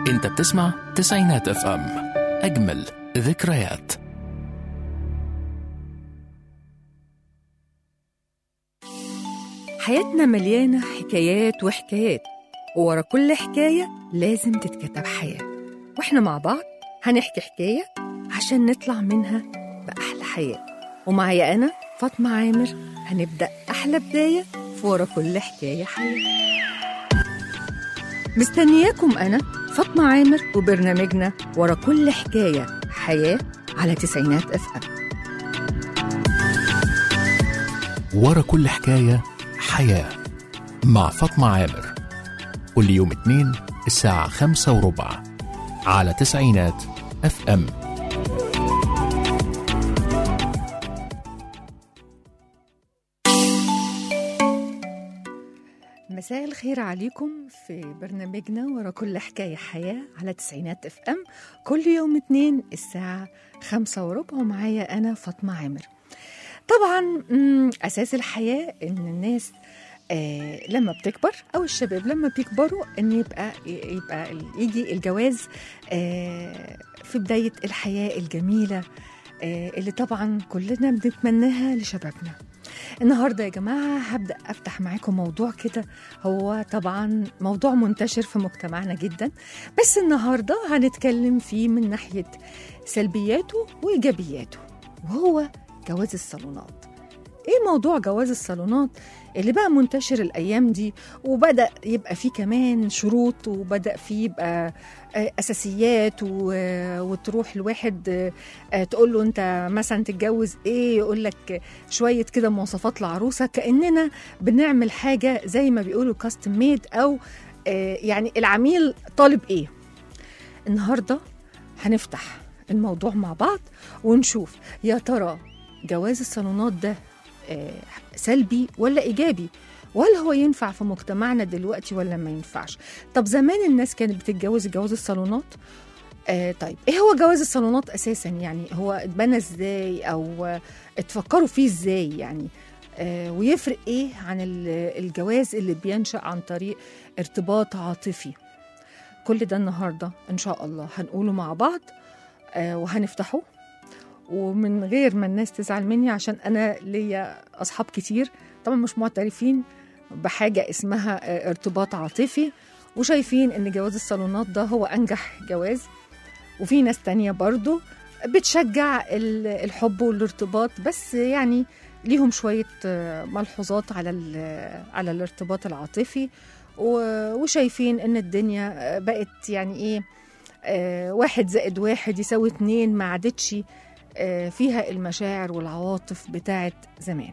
انت بتسمع تسعينات اف ام اجمل ذكريات حياتنا مليانة حكايات وحكايات وورا كل حكاية لازم تتكتب حياة واحنا مع بعض هنحكي حكاية عشان نطلع منها بأحلى حياة ومعايا أنا فاطمة عامر هنبدأ أحلى بداية في ورا كل حكاية حياة مستنياكم أنا فاطمة عامر وبرنامجنا ورا كل حكاية حياة على تسعينات اف ام ورا كل حكاية حياة مع فاطمة عامر كل يوم اثنين الساعة خمسة وربع على تسعينات اف ام مساء الخير عليكم في برنامجنا ورا كل حكاية حياة على تسعينات اف ام كل يوم اتنين الساعة خمسة وربع ومعايا أنا فاطمة عامر طبعا مم، أساس الحياة إن الناس آه لما بتكبر أو الشباب لما بيكبروا إن يبقى يبقى يجي الجواز آه في بداية الحياة الجميلة آه اللي طبعا كلنا بنتمناها لشبابنا النهارده يا جماعه هبدا افتح معاكم موضوع كده هو طبعا موضوع منتشر في مجتمعنا جدا بس النهارده هنتكلم فيه من ناحيه سلبياته وايجابياته وهو جواز الصالونات ايه موضوع جواز الصالونات اللي بقى منتشر الايام دي وبدا يبقى فيه كمان شروط وبدا فيه يبقى آه، اساسيات و- وتروح الواحد آه، تقول له انت مثلا تتجوز ايه يقول لك شويه كده مواصفات العروسه كاننا بنعمل حاجه زي ما بيقولوا كاستم ميد او آه، يعني العميل طالب ايه النهارده هنفتح الموضوع مع بعض ونشوف يا ترى جواز الصالونات ده آه، سلبي ولا ايجابي وهل هو ينفع في مجتمعنا دلوقتي ولا ما ينفعش طب زمان الناس كانت بتتجوز جواز الصالونات آه طيب ايه هو جواز الصالونات اساسا يعني هو اتبنى ازاي او آه، اتفكروا فيه ازاي يعني آه ويفرق ايه عن ال- الجواز اللي بينشأ عن طريق ارتباط عاطفي كل ده النهارده ان شاء الله هنقوله مع بعض آه وهنفتحه ومن غير ما الناس تزعل مني عشان انا ليا اصحاب كتير طبعا مش معترفين بحاجه اسمها آه، ارتباط عاطفي وشايفين ان جواز الصالونات ده هو انجح جواز وفي ناس تانية برضو بتشجع ال- الحب والارتباط بس يعني ليهم شوية آه، ملحوظات على ال- على الارتباط العاطفي و- وشايفين ان الدنيا آه، بقت يعني ايه آه، واحد زائد واحد يساوي اتنين ما عادتش آه، فيها المشاعر والعواطف بتاعت زمان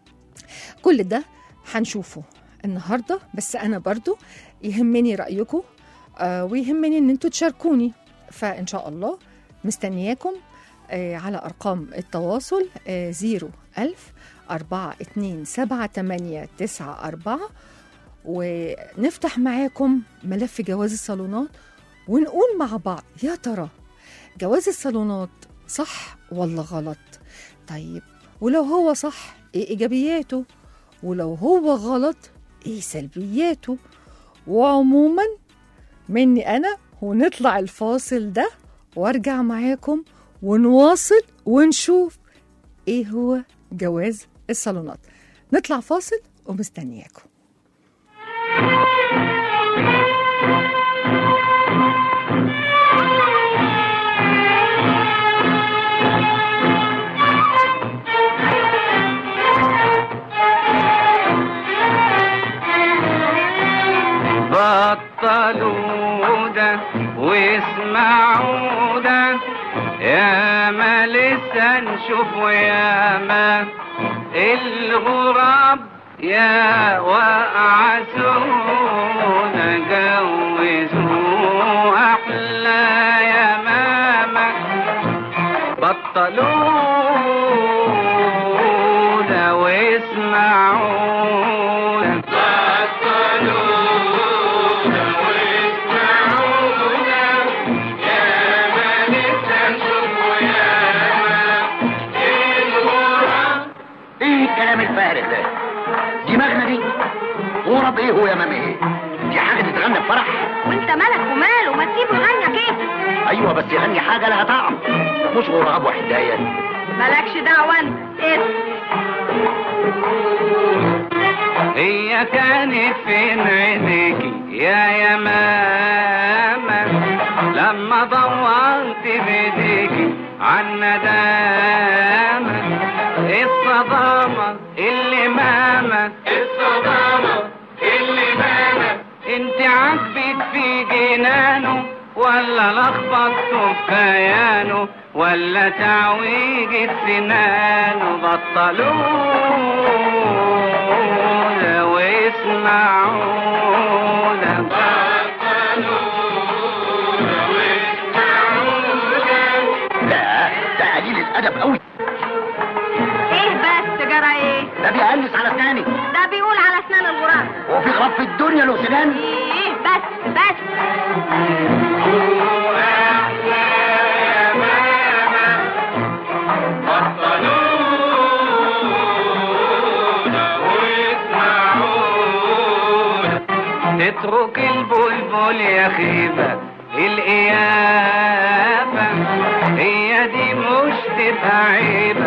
كل ده هنشوفه النهارده بس انا برضو يهمني رايكم آه، ويهمني ان انتوا تشاركوني فان شاء الله مستنياكم آه، على ارقام التواصل آه، 01000 4 2 7 8 9 4 ونفتح معاكم ملف جواز الصالونات ونقول مع بعض يا ترى جواز الصالونات صح ولا غلط طيب ولو هو صح ايه ايجابياته ولو هو غلط ايه سلبياته وعموما مني انا ونطلع الفاصل ده وارجع معاكم ونواصل ونشوف ايه هو جواز الصالونات نطلع فاصل ومستنياكم بطلوا ده واسمعوا ده يا ما لسه نشوف ويا ما الغراب يا وقعسونا جوزوا احلى يا ماما بطلوا ده واسمعوا ده ايه الكلام الفارغ ده دماغنا دي غرب ايه هو يا مامي ايه دي حاجه تتغنى في فرح وانت مالك وماله ما تسيبه يغني كيف ايوه بس يغني حاجه لها طعم مش غراب وحدايه مالكش دعوة انت ايه هي كانت فين عينيكي يا يمامة لما دورت بايديكي عن ندامة الصدامة اللي ماما الصدامة اللي ماما انت عاجبك في جنانه ولا لخبطته في كيانه ولا تعويجة سنانه بطلونا واسمعونا لا ده قليل الادب قوي ايه بس جرى ايه ده بيقلس على اسناني ده بيقول على اسنان الغراب وفي غراب في الدنيا له سنان ايه بس بس تترك البلبل يا خيبة القيافة هي دي مش تبقى عيبة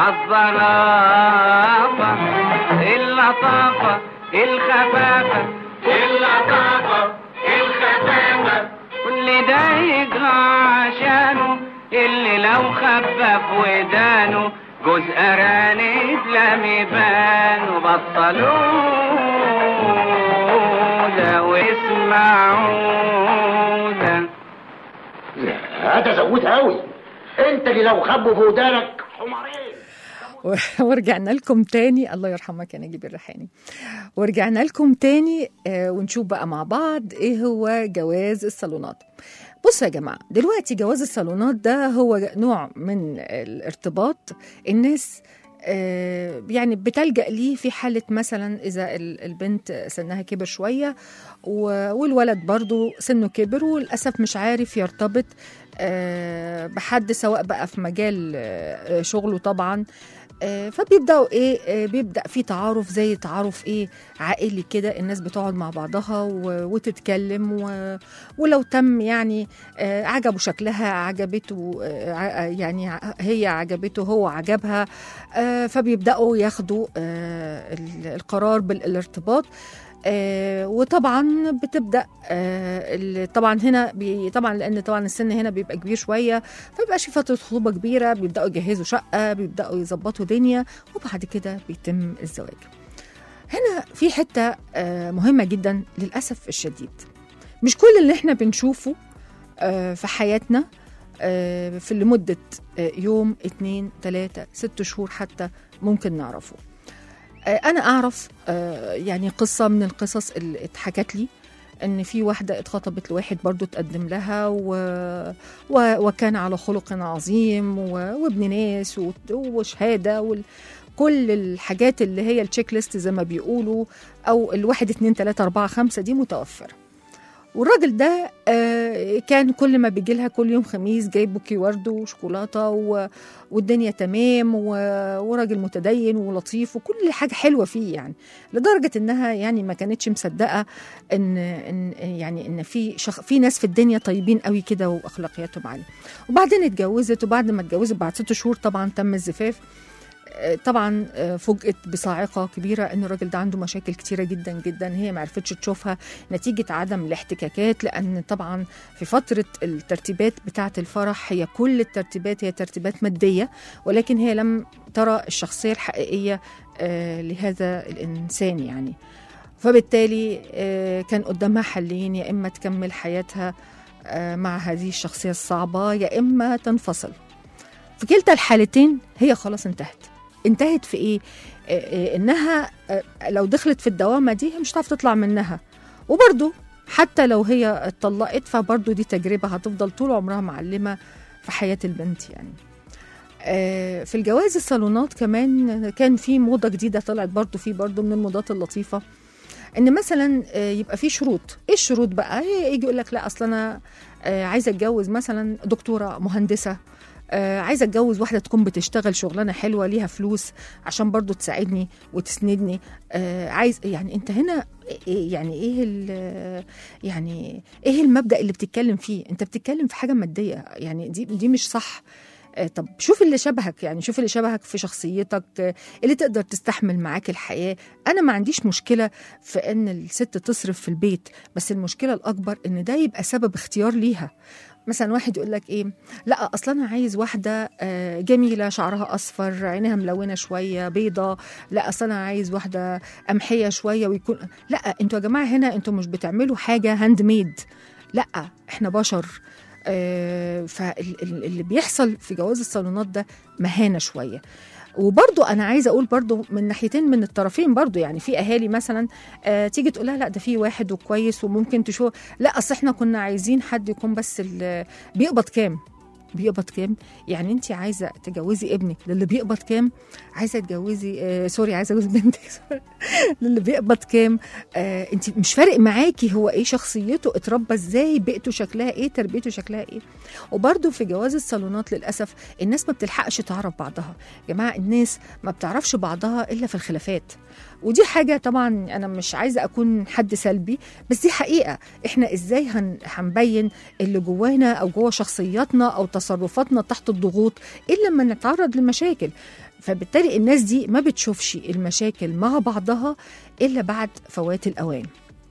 عالظرافة اللطافة الخفافة اللطافة الخفافة كل ده يجرى عشانه اللي لو خفف ودانه جوز أرانب لم يبانوا بطلونا واسمعونا لا ده زود قوي انت اللي لو خبوا في ودانك حمارين ورجعنا لكم تاني الله يرحمك يا نجيب الريحاني ورجعنا لكم تاني آه، ونشوف بقى مع بعض ايه هو جواز الصالونات بصوا يا جماعة دلوقتي جواز الصالونات ده هو نوع من الارتباط الناس آه، يعني بتلجأ ليه في حالة مثلا إذا ال- البنت سنها كبر شوية و- والولد برضو سنه كبر وللأسف مش عارف يرتبط آه، بحد سواء بقى في مجال آه، شغله طبعا آه، فبيبداوا ايه آه، بيبدا في تعارف زي تعارف ايه عائلي كده الناس بتقعد مع بعضها و- وتتكلم و... ولو تم يعني آه، عجبه شكلها عجبته آه، ع- يعني ع- هي عجبته هو عجبها آه، فبيبداوا ياخدوا آه، ال- القرار بالارتباط آه وطبعا بتبدا آه ال- طبعا هنا بي طبعا لان طبعا السن هنا بيبقى كبير شويه فبيبقاش في فتره خطوبه كبيره بيبداوا يجهزوا شقه بيبداوا يظبطوا دنيا وبعد كده بيتم الزواج هنا في حته آه مهمه جدا للاسف الشديد مش كل اللي احنا بنشوفه آه في حياتنا آه في لمده آه يوم اتنين تلاته ست شهور حتى ممكن نعرفه آه، انا اعرف آه، يعني قصه من القصص اللي اتحكت لي ان في واحده اتخطبت لواحد برضو تقدم لها و... و... وكان على خلق عظيم و... وابن ناس و... وشهاده وال... كل الحاجات اللي هي التشيك ليست زي ما بيقولوا او الواحد اتنين تلاته اربعه خمسه دي متوفره والراجل ده آه، كان كل ما بيجي لها كل يوم خميس جايب بوكي ورد وشوكولاته و... والدنيا تمام و... وراجل متدين ولطيف وكل حاجه حلوه فيه يعني لدرجه انها يعني ما كانتش مصدقه ان ان يعني ان في شخ... في ناس في الدنيا طيبين قوي كده واخلاقياتهم عاليه وبعدين اتجوزت وبعد ما اتجوزت بعد ست شهور طبعا تم الزفاف آه، طبعا آه، فوجئت بصاعقه كبيره ان الراجل ده عنده مشاكل كتيره جدا جدا هي ما عرفتش تشوفها نتيجه عدم الاحتكاكات لان طبعا في فتره الترتيبات بتاعه الفرح هي كل الترتيبات هي ترتيبات ماديه ولكن هي لم ترى الشخصيه الحقيقيه آه، لهذا الانسان يعني فبالتالي آه، كان قدامها حلين يا اما تكمل حياتها آه، مع هذه الشخصيه الصعبه يا اما تنفصل في كلتا الحالتين هي خلاص انتهت انتهت في ايه آه، آه، انها آه، لو دخلت في الدوامه دي هي مش هتعرف تطلع منها وبرضه حتى لو هي اتطلقت فبرضه دي تجربه هتفضل طول عمرها معلمه في حياه البنت يعني آه، في الجواز الصالونات كمان كان في موضه جديده طلعت برضه في برضه من الموضات اللطيفه ان مثلا آه، يبقى في شروط ايه الشروط بقى إيه يجي يقول لك لا اصل انا آه، عايزه اتجوز مثلا دكتوره مهندسه آه عايزه اتجوز واحده تكون بتشتغل شغلانه حلوه ليها فلوس عشان برضو تساعدني وتسندني آه عايز يعني انت هنا إيه يعني ايه ال- يعني ايه المبدا اللي بتتكلم فيه انت بتتكلم في حاجه ماديه يعني دي دي مش صح آه، طب شوف اللي شبهك يعني شوف اللي شبهك في شخصيتك آه، اللي تقدر تستحمل معاك الحياه انا ما عنديش مشكله في ان الست تصرف في البيت بس المشكله الاكبر ان ده يبقى سبب اختيار ليها مثلا واحد يقول لك ايه لا اصلا انا عايز واحده آه، جميله شعرها اصفر عينها ملونه شويه بيضه لا اصلا انا عايز واحده قمحيه شويه ويكون لا انتوا يا جماعه هنا انتوا مش بتعملوا حاجه هاند ميد لا احنا بشر آه، فاللي بيحصل في جواز الصالونات ده مهانه شويه وبرضو انا عايزه اقول برضو من ناحيتين من الطرفين برضو يعني في اهالي مثلا آه تيجي تقول لها لا ده في واحد وكويس وممكن تشوف لا اصل احنا كنا عايزين حد يكون بس ال- بيقبض كام بيقبض كام يعني انت عايزه تجوزي ابنك للي بيقبض كام عايزه تجوزي آه سوري عايزه اجوز بنتك سوري. للي بيقبض كام آه انت مش فارق معاكي هو ايه شخصيته اتربى ازاي بيئته شكلها ايه تربيته شكلها ايه وبرده في جواز الصالونات للاسف الناس ما بتلحقش تعرف بعضها يا جماعه الناس ما بتعرفش بعضها الا في الخلافات ودي حاجة طبعا أنا مش عايزة أكون حد سلبي بس دي حقيقة إحنا إزاي هن- هنبين اللي جوانا أو جوا شخصياتنا أو تصرفاتنا تحت الضغوط إلا لما نتعرض لمشاكل فبالتالي الناس دي ما بتشوفش المشاكل مع بعضها إلا بعد فوات الأوان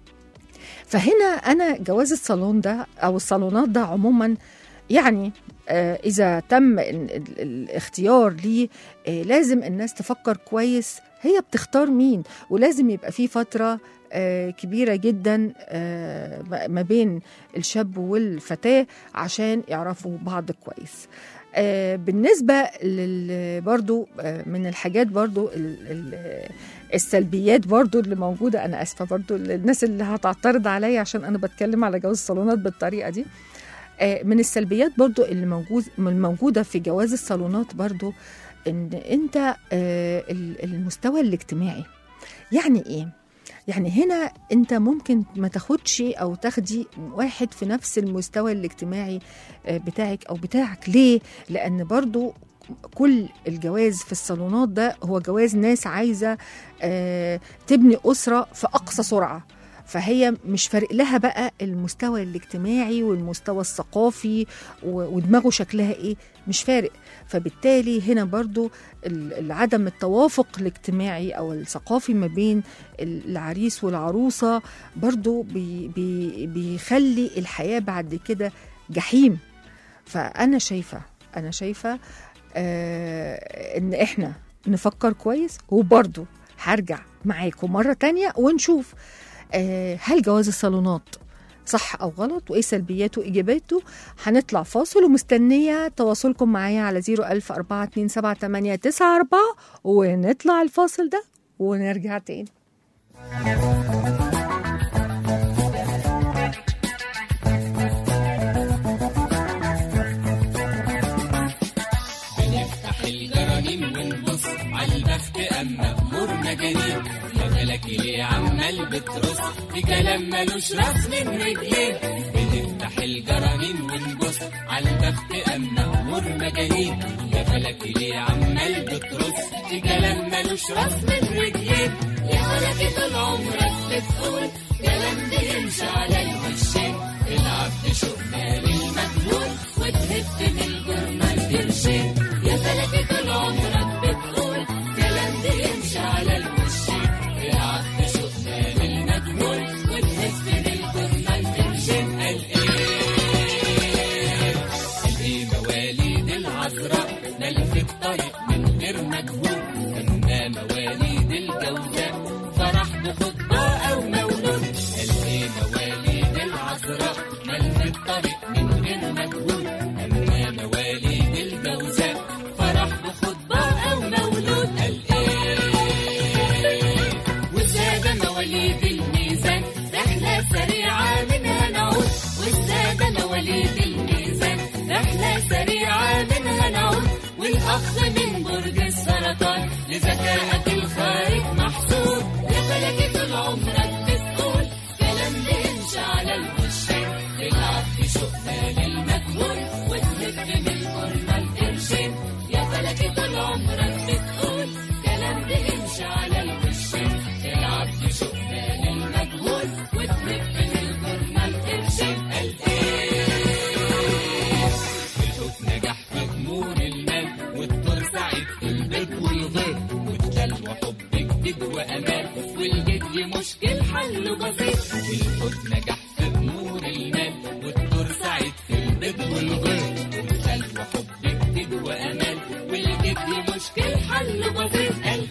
فهنا أنا جواز الصالون ده أو الصالونات ده عموما يعني آه، إذا تم ال- ال- الاختيار ليه آه، لازم الناس تفكر كويس هي بتختار مين ولازم يبقى في فترة آه، كبيرة جدا آه، ما- ما بين الشاب والفتاة عشان يعرفوا بعض كويس آه، بالنسبة لل برضو آه، من الحاجات برضو ال- ال- السلبيات برضو اللي موجودة أنا أسفة برضو الناس اللي هتعترض عليا عشان أنا بتكلم على جواز الصالونات بالطريقة دي آه، من السلبيات برضو اللي موجود الموجودة في جواز الصالونات برضو ان انت آه، ال- المستوى الاجتماعي يعني ايه يعني هنا انت ممكن ما تاخدش او تاخدي واحد في نفس المستوى الاجتماعي آه، بتاعك او بتاعك ليه لان برضو كل الجواز في الصالونات ده هو جواز ناس عايزه آه، تبني اسره في اقصى سرعه فهي مش فارق لها بقى المستوى الاجتماعي والمستوى الثقافي و- ودماغه شكلها ايه مش فارق فبالتالي هنا برضو ال- ال- عدم التوافق الاجتماعي او الثقافي ما بين ال- العريس والعروسه برضو بي بي بيخلي الحياه بعد كده جحيم فانا شايفه انا شايفه آه ان احنا نفكر كويس وبرضو هرجع معاكم مره تانية ونشوف آه هل جواز الصالونات صح او غلط وايه سلبياته وايجاباته هنطلع فاصل ومستنيه تواصلكم معايا على 010427889 ونطلع الفاصل ده ونرجع تاني بنفتح الجرانين ونبص على البخت اما امور مجانين يا ملك ليه عمال بترص في كلام ملوش راس من رجلين بنفتح الجرانين ونبص على البخت اما امور مجانين يا ملك ليه عمال بترص في كلام ملوش راس من رجلين يا ملك طول عمرك بتقول كلام بيمشي على الوشين العب بشوقنا للمجنون وتهد بالجرنال قرشين يا فلك طول عمرك بتقول كلام بيمشي على الوشين العب بشوقنا للمجنون وتهد بالجرنال قرشين قال ايه قال ايه مواليد العذراء نلف الطريق من غير مجهود اما مواليد الجوزاء فرح بخطبه او مولود قال ايه مواليد العذراء نلف الطريق من غير مجهود اما مواليد الجوزاء فرح بخطبه او مولود قال ايه والسادة مواليد الميزان رحلة سريعة منها نعود والسادة مواليد الميزان رحلة سريعة منها نعود والأخ من برج السرطان لذكائك الخارج محسود يا فلك طول عمرك بتقول كلام بيمشي على الوشين تلعب في شوقنا للمجهول وتلف من القرنة القرشين مشكل حله بسيط الحوت نجح في أمور المال والدور سعيد في البيض والغيط والخل وحب جديد وأمان والجد مشكل حله بسيط قال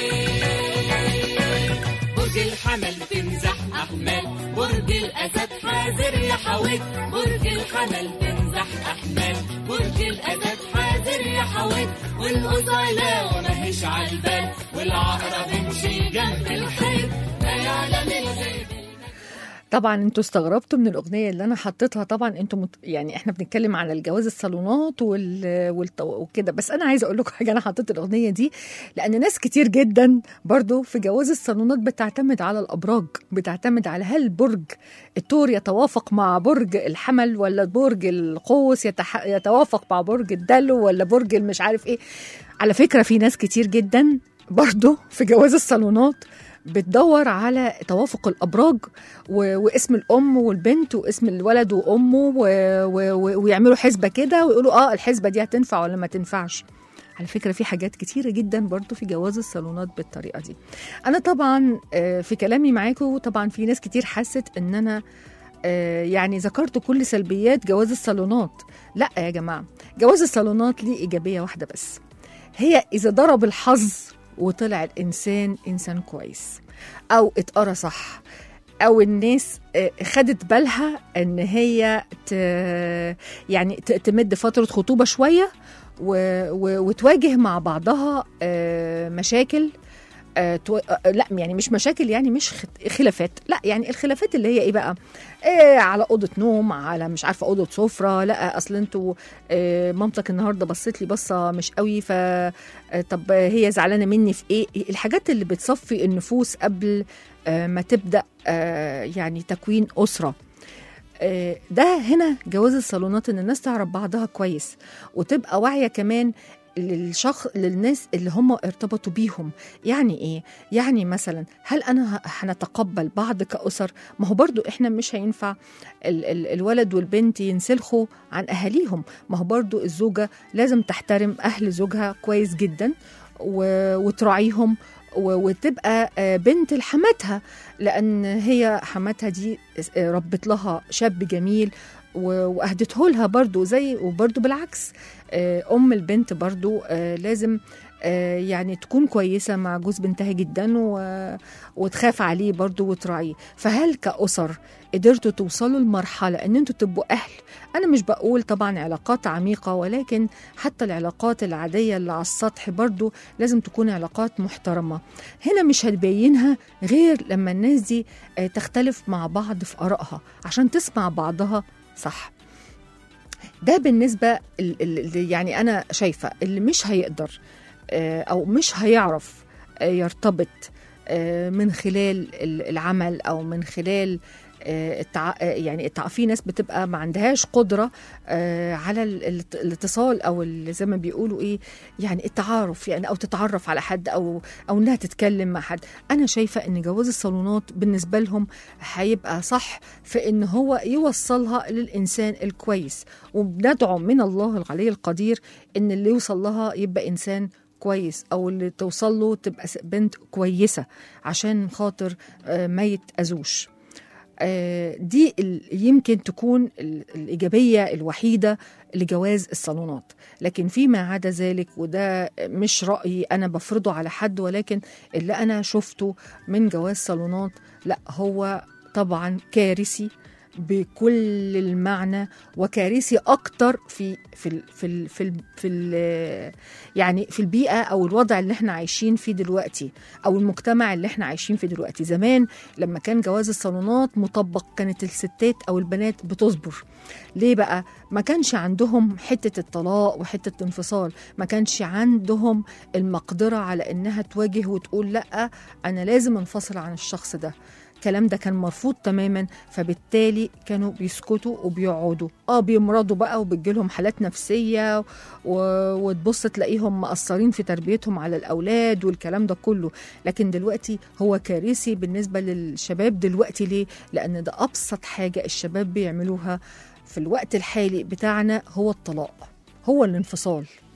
إيه برج الحمل تمزح أحمال برج الأسد حاذر يا حويت برج الحمل تمزح أحمال برج الأسد حاذر يا حويت والقصيلة وماهيش عالبال والعقرب يمشي جنب الحيط لا يعلم الغيب طبعا انتوا استغربتوا من الاغنيه اللي انا حطيتها طبعا انتوا مت... يعني احنا بنتكلم على الجواز الصالونات وال... والت... وكده بس انا عايزه اقول لكم حاجه انا حطيت الاغنيه دي لان ناس كتير جدا برضو في جواز الصالونات بتعتمد على الابراج بتعتمد على هل برج الثور يتوافق مع برج الحمل ولا برج القوس يتح... يتوافق مع برج الدلو ولا برج المش عارف ايه على فكره في ناس كتير جدا برضو في جواز الصالونات بتدور على توافق الابراج و... واسم الام والبنت واسم الولد وامه و... و... و... ويعملوا حسبه كده ويقولوا اه الحسبه دي هتنفع ولا ما تنفعش على فكره في حاجات كتيره جدا برضو في جواز الصالونات بالطريقه دي انا طبعا آه، في كلامي معاكم طبعا في ناس كتير حست ان انا آه، يعني ذكرت كل سلبيات جواز الصالونات لا يا جماعه جواز الصالونات ليه ايجابيه واحده بس هي اذا ضرب الحظ وطلع الانسان انسان كويس او اتقرا صح او الناس آه، خدت بالها ان هي ت... يعني ت- تمد فتره خطوبه شويه و... و... وتواجه مع بعضها آه، مشاكل آه، تو... آه، لا يعني مش مشاكل يعني مش خت- خلافات لا يعني الخلافات اللي هي ايه بقى إيه على اوضه نوم على مش عارفه اوضه سفره لا اصل انتوا آه، مامتك النهارده بصت لي بصه مش قوي ف آه، طب هي زعلانه مني في ايه الحاجات اللي بتصفي النفوس قبل آه، ما تبدا آه، يعني تكوين اسره آه، ده هنا جواز الصالونات ان الناس تعرف بعضها كويس وتبقى واعيه كمان للشخص للناس اللي هم ارتبطوا بيهم يعني ايه يعني مثلا هل انا ه- هنتقبل بعض كاسر ما هو برضو احنا مش هينفع ال- ال- الولد والبنت ينسلخوا عن اهاليهم ما هو برضو الزوجه لازم تحترم اهل زوجها كويس جدا و- وتراعيهم و- وتبقى آه، بنت لحماتها لان هي حماتها دي آه، ربت لها شاب جميل و- واهدته لها برضو زي وبرضو بالعكس آه، ام البنت برضو آه، لازم آه، يعني تكون كويسة مع جوز بنتها جدا و... وتخاف عليه برضو وتراعيه فهل كأسر قدرتوا توصلوا لمرحلة ان انتوا تبقوا اهل انا مش بقول طبعا علاقات عميقة ولكن حتى العلاقات العادية اللي على السطح برضو لازم تكون علاقات محترمة هنا مش هتبينها غير لما الناس دي آه، تختلف مع بعض في آرائها عشان تسمع بعضها صح ده بالنسبة ال- ال- اللي يعني أنا شايفة اللي مش هيقدر آه، أو مش هيعرف آه، يرتبط آه، من خلال ال- العمل أو من خلال آه، التع... آه، يعني التع... في ناس بتبقى ما عندهاش قدرة آه، على ال- ال- الاتصال أو ال- زي ما بيقولوا إيه يعني التعارف يعني أو تتعرف على حد أو أو إنها تتكلم مع حد أنا شايفة إن جواز الصالونات بالنسبة لهم هيبقى صح في إن هو يوصلها للإنسان الكويس وبندعو من الله العلي القدير ان اللي يوصل لها يبقى انسان كويس او اللي توصل له تبقى س- بنت كويسه عشان خاطر آه، ما يتاذوش آه، دي ال- يمكن تكون ال- الايجابيه الوحيده لجواز الصالونات لكن فيما عدا ذلك وده مش رايي انا بفرضه على حد ولكن اللي انا شفته من جواز صالونات لا هو طبعا كارثي بكل المعنى وكارثي اكتر في في ال في ال في ال في ال يعني في البيئه او الوضع اللي احنا عايشين فيه دلوقتي او المجتمع اللي احنا عايشين فيه دلوقتي زمان لما كان جواز الصالونات مطبق كانت الستات او البنات بتصبر ليه بقى ما كانش عندهم حته الطلاق وحته الانفصال ما كانش عندهم المقدره على انها تواجه وتقول لا انا لازم انفصل عن الشخص ده الكلام ده كان مرفوض تماما فبالتالي كانوا بيسكتوا وبيقعدوا اه بيمرضوا بقى وبتجيلهم حالات نفسيه و... وتبص تلاقيهم مقصرين في تربيتهم على الاولاد والكلام ده كله لكن دلوقتي هو كارثي بالنسبه للشباب دلوقتي ليه لان ده ابسط حاجه الشباب بيعملوها في الوقت الحالي بتاعنا هو الطلاق هو الانفصال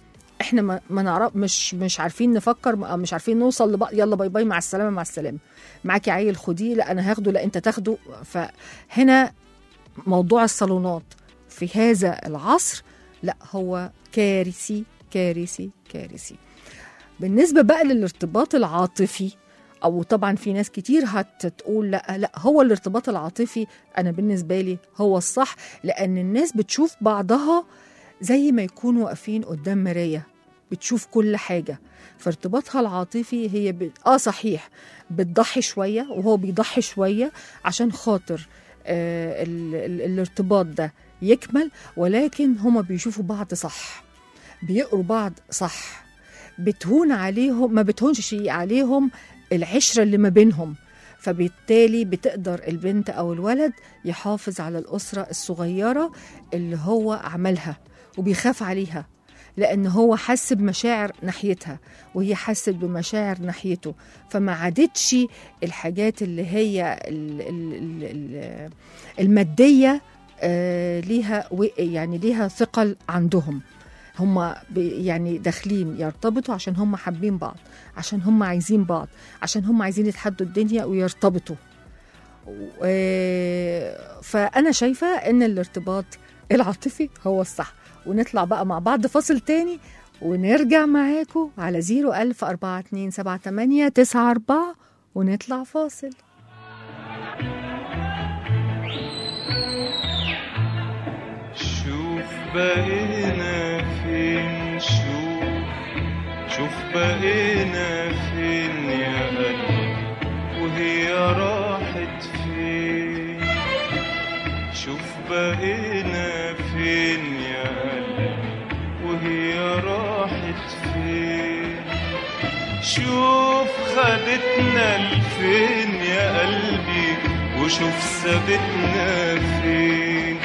احنا ما, ما نعرف مش مش عارفين نفكر م- مش عارفين نوصل لبعض يلا باي باي مع السلامه مع السلامه معاكي عيل خديه لا انا هاخده لا انت تاخده فهنا موضوع الصالونات في هذا العصر لا هو كارثي كارثي كارثي بالنسبه بقى للارتباط العاطفي او طبعا في ناس كتير هتقول لا لا هو الارتباط العاطفي انا بالنسبه لي هو الصح لان الناس بتشوف بعضها زي ما يكونوا واقفين قدام مرايه بتشوف كل حاجه فارتباطها العاطفي هي ب... اه صحيح بتضحي شويه وهو بيضحي شويه عشان خاطر آه ال... ال... الارتباط ده يكمل ولكن هما بيشوفوا بعض صح بيقروا بعض صح بتهون عليهم ما بتهونش عليهم العشرة اللي ما بينهم فبالتالي بتقدر البنت أو الولد يحافظ على الأسرة الصغيرة اللي هو عملها وبيخاف عليها لأن هو حس بمشاعر ناحيتها وهي حست بمشاعر ناحيته فما عادتش الحاجات اللي هي ال- ال- ال- ال- المادية آه، ليها و- يعني ليها ثقل عندهم هم يعني داخلين يرتبطوا عشان هم حابين بعض عشان هم عايزين بعض عشان هم عايزين يتحدوا الدنيا ويرتبطوا و- فأنا شايفة إن الارتباط العاطفي هو الصح ونطلع بقى مع بعض فاصل تاني ونرجع معاكم على 01000 4278 94 ونطلع فاصل شوف بقينا فين شوف شوف بقينا فين يا قلبي وهي راحت فين شوف بقينا فين يا قلبي وهي راحت فين شوف خدتنا لفين يا قلبي وشوف سابتنا فين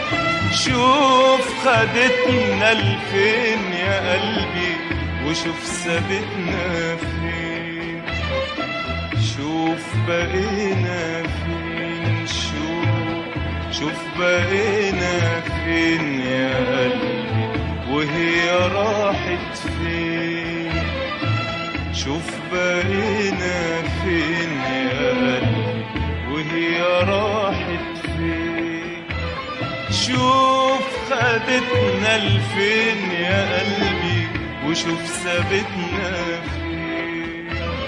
شوف خدتنا لفين يا قلبي وشوف سابتنا فين شوف بقينا فين شوف شوف بقينا فين يا قلبي وهي راحت فين شوف بقينا فين يا قلبي وهي راحت فين شوف خدتنا لفين يا قلبي وشوف سابتنا فين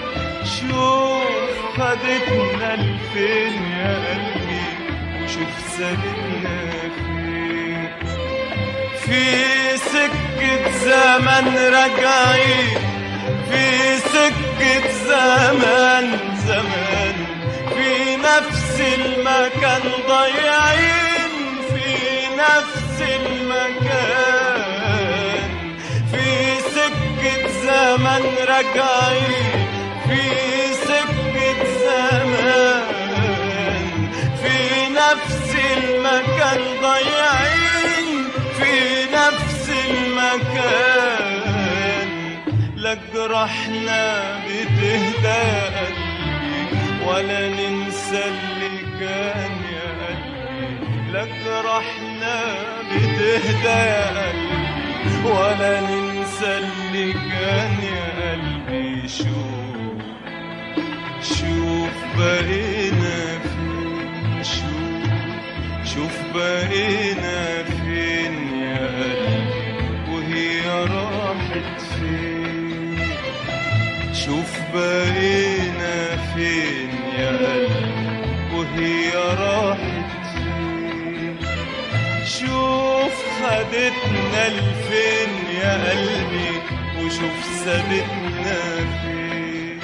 شوف خدتنا لفين يا قلبي وشوف سابتنا فين في سكة زمن راجعين في سكة زمان زمان في نفس المكان ضايعين في نفس المكان في سكة زمن راجعين في سكة زمان في نفس المكان ضايعين في نفس المكان لا جرحنا بتهدى قلبي ولا ننسى اللي كان يا قلبي لا جرحنا بتهدى يا قلبي ولا ننسى اللي كان يا قلبي شوف شوف بقينا فين شوف شوف بقينا فين يا قلبي وهي راحت فين شوف بقينا فين يا قلبي وهي راحت فين شوف خدتنا لفين يا قلبي وشوف سابتنا فين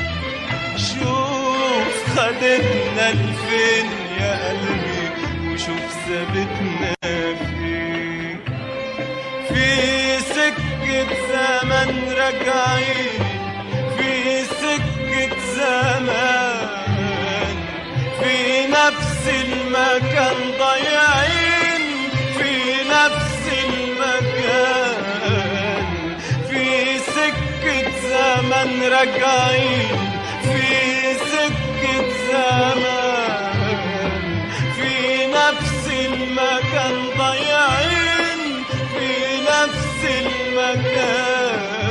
شوف خدتنا لفين يا قلبي وشوف سابتنا فين في سكة زمن راجعين في سكة زمان في نفس المكان ضايعين في نفس المكان في سكة زمن راجعين في سكة زمان في نفس المكان ضايعين في نفس المكان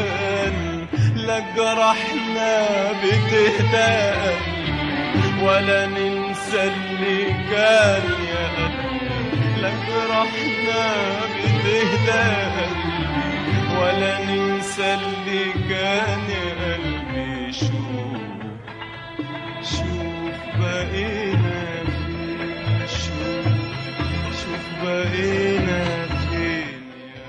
جرحنا بتهدى ولا ننسى اللي كان يا قلبي لا جرحنا بتهدى ولا ننسى اللي كان يا قلبي شوف شوف بقينا فين شوف شوف بقينا فين يا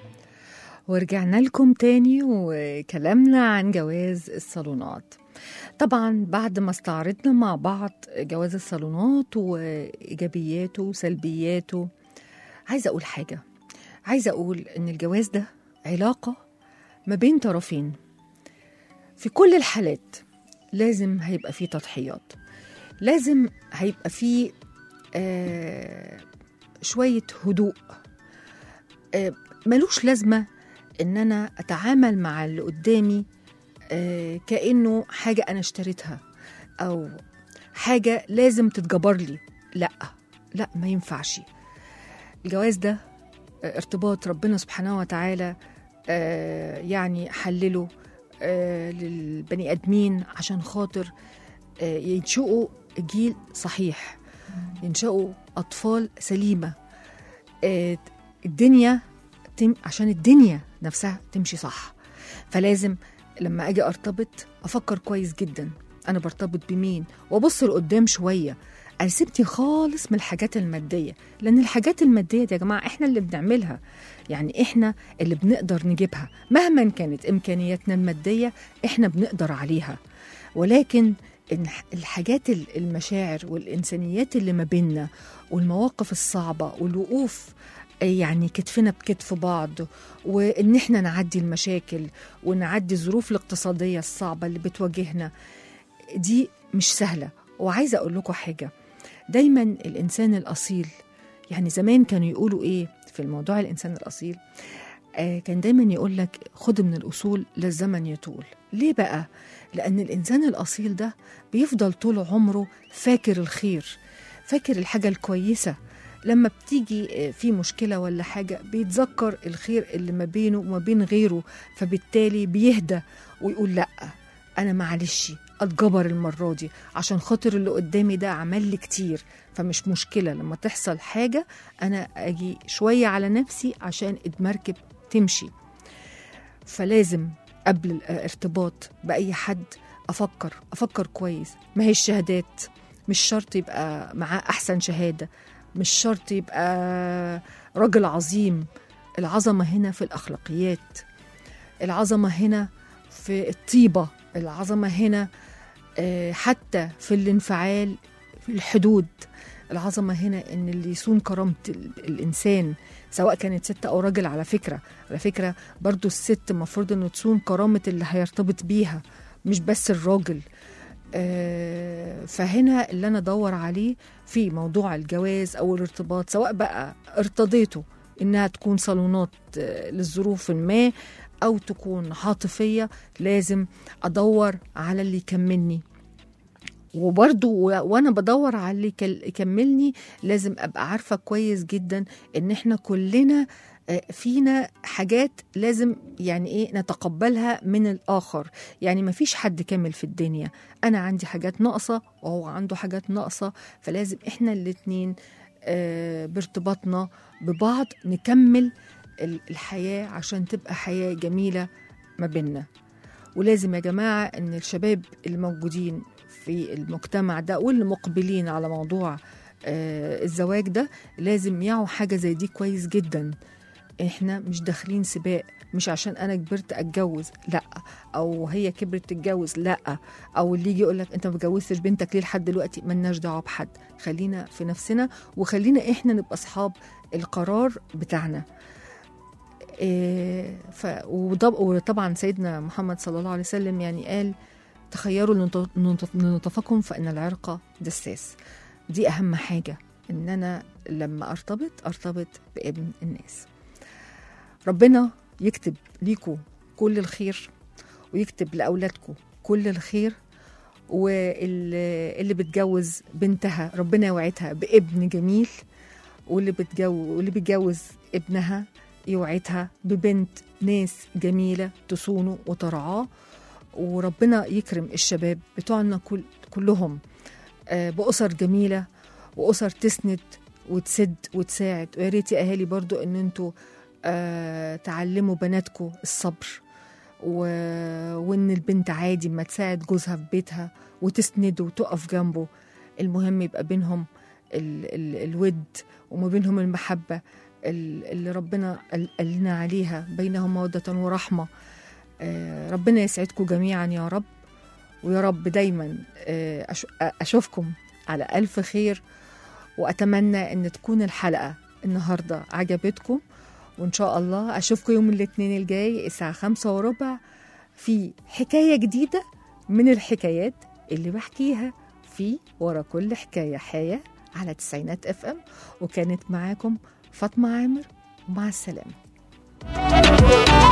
ورجعنا لكم تاني وكلامنا عن جواز الصالونات طبعا بعد ما استعرضنا مع بعض جواز الصالونات وإيجابياته وسلبياته عايزة أقول حاجة عايزة أقول إن الجواز ده علاقة ما بين طرفين في كل الحالات لازم هيبقى فيه تضحيات لازم هيبقى فيه آه شوية هدوء آه ملوش لازمة إن أنا أتعامل مع اللي قدامي آه كأنه حاجة أنا اشتريتها أو حاجة لازم تتجبر لي لا لا ما ينفعش الجواز ده آه، ارتباط ربنا سبحانه وتعالى آه، يعني حلله آه، للبني ادمين عشان خاطر آه، ينشئوا جيل صحيح ينشئوا اطفال سليمه آه، الدنيا تم عشان الدنيا نفسها تمشي صح فلازم لما اجي ارتبط افكر كويس جدا انا برتبط بمين وابص لقدام شويه انا سيبتي خالص من الحاجات الماديه لان الحاجات الماديه دي يا جماعه احنا اللي بنعملها يعني احنا اللي بنقدر نجيبها مهما كانت امكانياتنا الماديه احنا بنقدر عليها ولكن الح- الحاجات ال- المشاعر والإنسانيات اللي ما بيننا والمواقف الصعبة والوقوف آه، يعني كتفنا بكتف بعض وإن إحنا نعدي المشاكل ونعدي الظروف الاقتصادية الصعبة اللي بتواجهنا دي مش سهلة وعايزة أقول لكم حاجة دايما الإنسان الأصيل يعني زمان كانوا يقولوا إيه في الموضوع الإنسان الأصيل آه كان دايما يقول لك خد من الأصول للزمن يطول ليه بقى؟ لأن الإنسان الأصيل ده بيفضل طول عمره فاكر الخير فاكر الحاجة الكويسة لما بتيجي آه، في مشكلة ولا حاجة بيتذكر الخير اللي ما بينه وما بين غيره فبالتالي بيهدى ويقول لأ أنا معلش أتجبر المرة دي عشان خاطر اللي قدامي ده عمل لي كتير فمش مشكلة لما تحصل حاجة أنا أجي شوية على نفسي عشان المركب تمشي فلازم قبل الارتباط بأي حد أفكر أفكر كويس ما هي الشهادات مش شرط يبقى معاه أحسن شهادة مش شرط يبقى راجل عظيم العظمة هنا في الأخلاقيات العظمة هنا في الطيبة العظمة هنا آه، حتى في الانفعال في الحدود العظمة هنا إن اللي يصون كرامة ال- الإنسان سواء كانت ست أو راجل على فكرة على فكرة برضو الست المفروض إنه تصون كرامة اللي هيرتبط بيها مش بس الراجل آه، فهنا اللي أنا أدور عليه في موضوع الجواز أو الارتباط سواء بقى ارتضيته إنها تكون صالونات آه، للظروف ما أو تكون عاطفية لازم أدور على اللي يكملني وبرضو و- وانا بدور على اللي يكل- يكملني لازم ابقى عارفه كويس جدا ان احنا كلنا آه، فينا حاجات لازم يعني ايه نتقبلها من الاخر يعني ما فيش حد كامل في الدنيا انا عندي حاجات ناقصه وهو عنده حاجات ناقصه فلازم احنا الاتنين آه، بارتباطنا ببعض نكمل ال- الحياه عشان تبقى حياه جميله ما بيننا ولازم يا جماعه ان الشباب الموجودين في المجتمع ده واللي مقبلين على موضوع آه، الزواج ده لازم يعوا حاجة زي دي كويس جدا احنا مش داخلين سباق مش عشان انا كبرت اتجوز لا او هي كبرت تتجوز لا او اللي يجي يقول لك انت ما اتجوزتش بنتك ليه لحد دلوقتي ملناش دعوه بحد خلينا في نفسنا وخلينا احنا نبقى اصحاب القرار بتاعنا إيه ف وطب- وطبعا سيدنا محمد صلى الله عليه وسلم يعني قال تخيروا لنط- لنط- لنطفكم فإن العرق دساس دي أهم حاجة إن أنا لما أرتبط أرتبط بابن الناس ربنا يكتب ليكوا كل الخير ويكتب لأولادكم كل الخير واللي اللي بتجوز بنتها ربنا يوعدها بابن جميل واللي بتجوز واللي بيتجوز ابنها يوعدها ببنت ناس جميلة تصونه وترعاه وربنا يكرم الشباب بتوعنا كل كلهم آه، بأسر جميلة وأسر تسند وتسد وتساعد ويا ريت يا أهالي برضو إن انتوا آه، تعلموا بناتكم الصبر و... وإن البنت عادي ما تساعد جوزها في بيتها وتسنده وتقف جنبه المهم يبقى بينهم ال... ال... الود وما بينهم المحبة ال- اللي ربنا قال قال لنا عليها بينهم مودة ورحمة آه، ربنا يسعدكم جميعا يا رب ويا رب دايما آه، أش- أشوفكم على ألف خير وأتمنى أن تكون الحلقة النهاردة عجبتكم وإن شاء الله أشوفكم يوم الاثنين الجاي الساعة خمسة وربع في حكاية جديدة من الحكايات اللي بحكيها في ورا كل حكاية حياة على تسعينات اف ام وكانت معاكم فاطمة عامر ومع السلامة